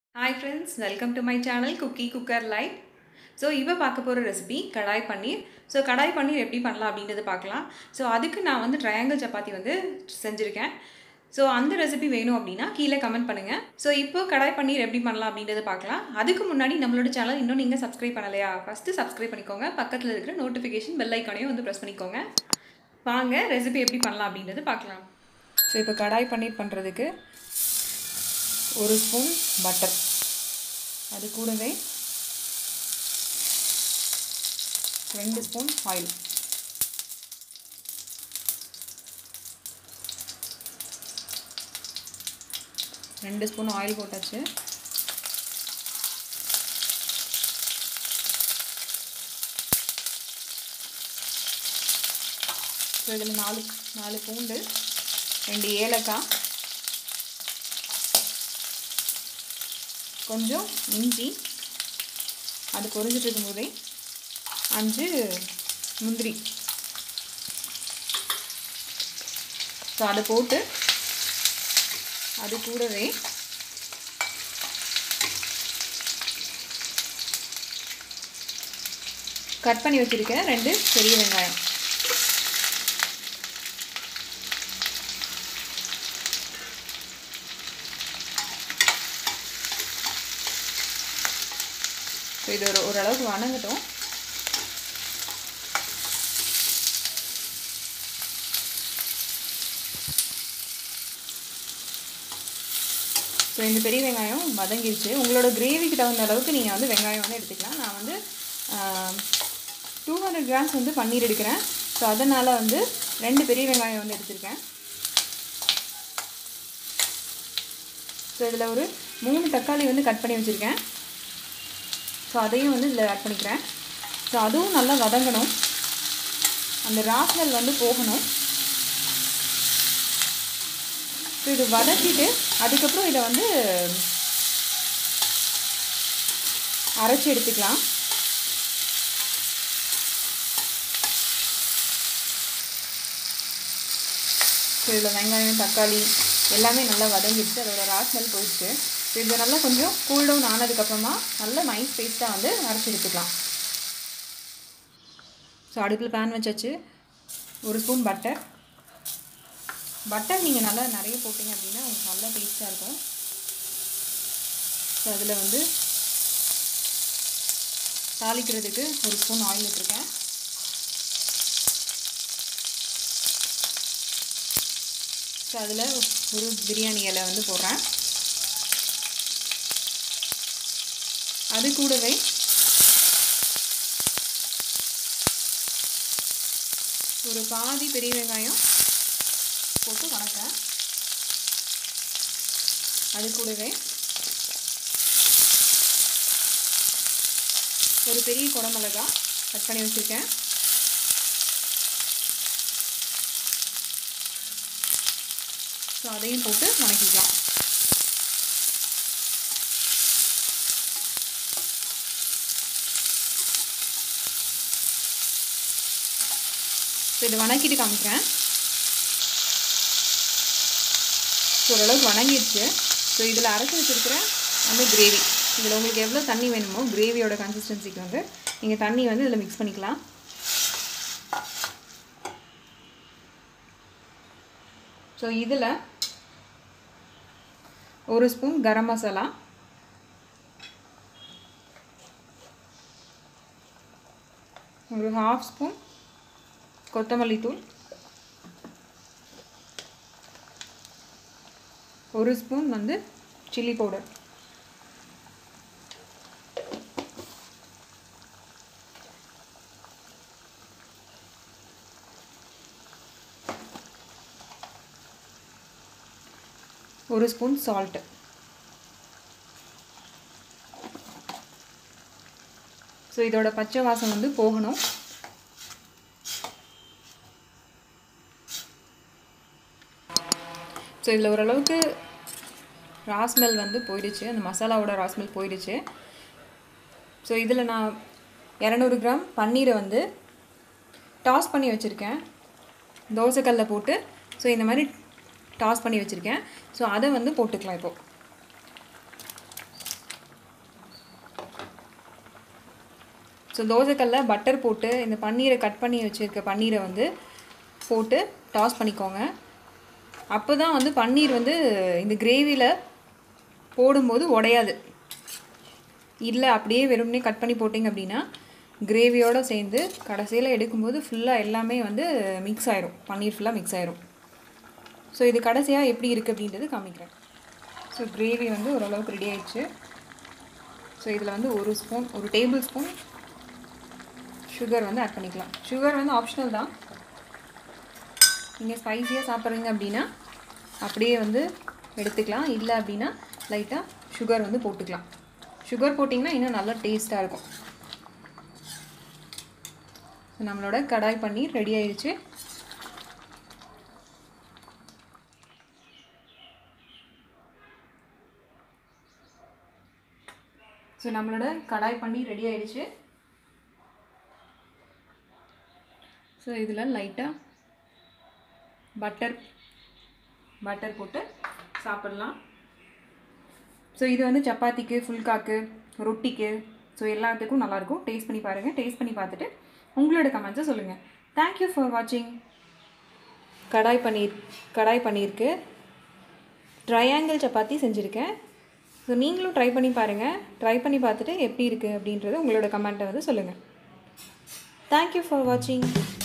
hi friends welcome to my channel cookie cooker light so இப்போ பார்க்க போகிற recipe கடாய் பன்னீர் so கடாய் பன்னீர் எப்படி பண்ணலாம் அப்படின்றத பார்க்கலாம் ஸோ அதுக்கு நான் வந்து ட்ரையாங்கிள் சப்பாத்தி வந்து செஞ்சுருக்கேன் ஸோ அந்த ரெசிபி வேணும் அப்படின்னா கீழே கமெண்ட் பண்ணுங்கள் ஸோ இப்போ கடாய் பன்னீர் எப்படி பண்ணலாம் அப்படின்றத பார்க்கலாம் அதுக்கு முன்னாடி நம்மளோட சேனல் இன்னும் நீங்கள் சப்ஸ்கிரைப் பண்ணலையா ஃபஸ்ட்டு சப்ஸ்கிரைப் பண்ணிக்கோங்க பக்கத்தில் இருக்கிற நோட்டிஃபிகேஷன் பெல் ஐக்கானையும் வந்து ப்ரெஸ் பண்ணிக்கோங்க வாங்க ரெசிபி எப்படி பண்ணலாம் அப்படின்றத பார்க்கலாம் ஸோ இப்போ கடாய் பன்னீர் பண்ணுறதுக்கு ஒரு ஸ்பூன் பட்டர் அது கூடவே ரெண்டு ஸ்பூன் ஆயில் ரெண்டு ஸ்பூன் ஆயில் போட்டாச்சு ஸோ இதில் நாலு நாலு பூண்டு ரெண்டு ஏலக்காய் கொஞ்சம் இஞ்சி அது பொரிஞ்சிட்டு இருக்கும்போதே அஞ்சு முந்திரி ஸோ அதை போட்டு அது கூடவே கட் பண்ணி வச்சுருக்கேன் ரெண்டு பெரிய வெங்காயம் ஸோ இது ஒரு ஓரளவுக்கு வணங்கட்டும் ஸோ இந்த பெரிய வெங்காயம் வதங்கிடுச்சு உங்களோட கிரேவிக்கு தகுந்த அளவுக்கு நீங்கள் வந்து வெங்காயம் வந்து எடுத்துக்கலாம் நான் வந்து டூ ஹண்ட்ரட் கிராம்ஸ் வந்து பன்னீர் எடுக்கிறேன் ஸோ அதனால் வந்து ரெண்டு பெரிய வெங்காயம் வந்து எடுத்திருக்கேன் ஸோ இதில் ஒரு மூணு தக்காளி வந்து கட் பண்ணி வச்சுருக்கேன் ஸோ அதையும் வந்து இதில் ஆட் பண்ணிக்கிறேன் ஸோ அதுவும் நல்லா வதங்கணும் அந்த ராஸ்மெல் வந்து போகணும் ஸோ இது வதக்கிட்டு அதுக்கப்புறம் இதை வந்து அரைச்சி எடுத்துக்கலாம் ஸோ இதில் வெங்காயம் தக்காளி எல்லாமே நல்லா வதங்கிடுச்சு அதோட ராஸ்மெல் போயிடுச்சு ஸோ இதை நல்லா கொஞ்சம் கூல் டவுன் ஆனதுக்கப்புறமா நல்ல மைஸ் பேஸ்ட்டாக வந்து அரைச்சி எடுத்துக்கலாம் ஸோ அடுப்பில் பேன் வச்சாச்சு ஒரு ஸ்பூன் பட்டர் பட்டர் நீங்கள் நல்லா நிறைய போட்டிங்க அப்படின்னா உங்களுக்கு நல்லா டேஸ்ட்டாக இருக்கும் ஸோ அதில் வந்து தாளிக்கிறதுக்கு ஒரு ஸ்பூன் ஆயில் விட்டுருக்கேன் ஸோ அதில் ஒரு பிரியாணி இலை வந்து போடுறேன் அது கூடவே ஒரு பாதி பெரிய வெங்காயம் போட்டு வணக்கேன் அது கூடவே ஒரு பெரிய குடமிளகா கட் பண்ணி வச்சுருக்கேன் ஸோ அதையும் போட்டு வணக்கிக்கலாம் ஸோ இதை வணக்கிட்டு காமிக்கிறேன் ஸோ ஓரளவுக்கு வணங்கிடுச்சு ஸோ இதில் அரைச்சி வச்சுருக்கிற வந்து கிரேவி இதில் உங்களுக்கு எவ்வளோ தண்ணி வேணுமோ கிரேவியோட கன்சிஸ்டன்சிக்கு வந்து நீங்கள் தண்ணி வந்து இதில் மிக்ஸ் பண்ணிக்கலாம் ஸோ இதில் ஒரு ஸ்பூன் கரம் மசாலா ஒரு ஹாஃப் ஸ்பூன் கொத்தமல்லி தூள் ஒரு ஸ்பூன் வந்து சில்லி பவுடர் ஒரு ஸ்பூன் சால்ட்டு ஸோ இதோட பச்சை வாசம் வந்து போகணும் ஸோ இதில் ஓரளவுக்கு ராஸ்மெல் வந்து போயிடுச்சு அந்த மசாலாவோட ராஸ்மெல் போயிடுச்சு ஸோ இதில் நான் இரநூறு கிராம் பன்னீரை வந்து டாஸ் பண்ணி வச்சுருக்கேன் தோசைக்கல்ல போட்டு ஸோ இந்த மாதிரி டாஸ் பண்ணி வச்சுருக்கேன் ஸோ அதை வந்து போட்டுக்கலாம் இப்போது ஸோ தோசைக்கல்ல பட்டர் போட்டு இந்த பன்னீரை கட் பண்ணி வச்சுருக்க பன்னீரை வந்து போட்டு டாஸ் பண்ணிக்கோங்க அப்போ தான் வந்து பன்னீர் வந்து இந்த கிரேவியில் போடும்போது உடையாது இல்லை அப்படியே வெறுமனே கட் பண்ணி போட்டிங்க அப்படின்னா கிரேவியோடு சேர்ந்து கடைசியில் எடுக்கும்போது ஃபுல்லாக எல்லாமே வந்து மிக்ஸ் ஆயிரும் பன்னீர் ஃபுல்லாக மிக்ஸ் ஆயிரும் ஸோ இது கடைசியாக எப்படி இருக்குது அப்படின்றது காமிக்கிறேன் ஸோ கிரேவி வந்து ஓரளவுக்கு ரெடி ஆயிடுச்சு ஸோ இதில் வந்து ஒரு ஸ்பூன் ஒரு டேபிள் ஸ்பூன் சுகர் வந்து ஆட் பண்ணிக்கலாம் சுகர் வந்து ஆப்ஷனல் தான் நீங்கள் ஸ்பைஸியாக சாப்பிட்றீங்க அப்படின்னா அப்படியே வந்து எடுத்துக்கலாம் இல்லை அப்படின்னா லைட்டாக சுகர் வந்து போட்டுக்கலாம் சுகர் போட்டிங்கன்னா இன்னும் நல்லா டேஸ்ட்டாக இருக்கும் நம்மளோட கடாய் பன்னீர் ரெடி ஆயிடுச்சு ஸோ நம்மளோட கடாய் பன்னீர் ரெடி ஆயிடுச்சு ஸோ இதில் லைட்டாக பட்டர் பட்டர் போட்டு சாப்பிட்லாம் ஸோ இது வந்து சப்பாத்திக்கு ஃபுல்காக்கு ரொட்டிக்கு ஸோ எல்லாத்துக்கும் நல்லாயிருக்கும் டேஸ்ட் பண்ணி பாருங்கள் டேஸ்ட் பண்ணி பார்த்துட்டு உங்களோட கமெண்ட்ஸை சொல்லுங்கள் தேங்க்யூ ஃபார் வாட்சிங் கடாய் பன்னீர் கடாய் பன்னீருக்கு ட்ரையாங்கிள் சப்பாத்தி செஞ்சுருக்கேன் ஸோ நீங்களும் ட்ரை பண்ணி பாருங்கள் ட்ரை பண்ணி பார்த்துட்டு எப்படி இருக்குது அப்படின்றது உங்களோட கமெண்ட்டை வந்து சொல்லுங்கள் தேங்க்யூ ஃபார் வாட்சிங்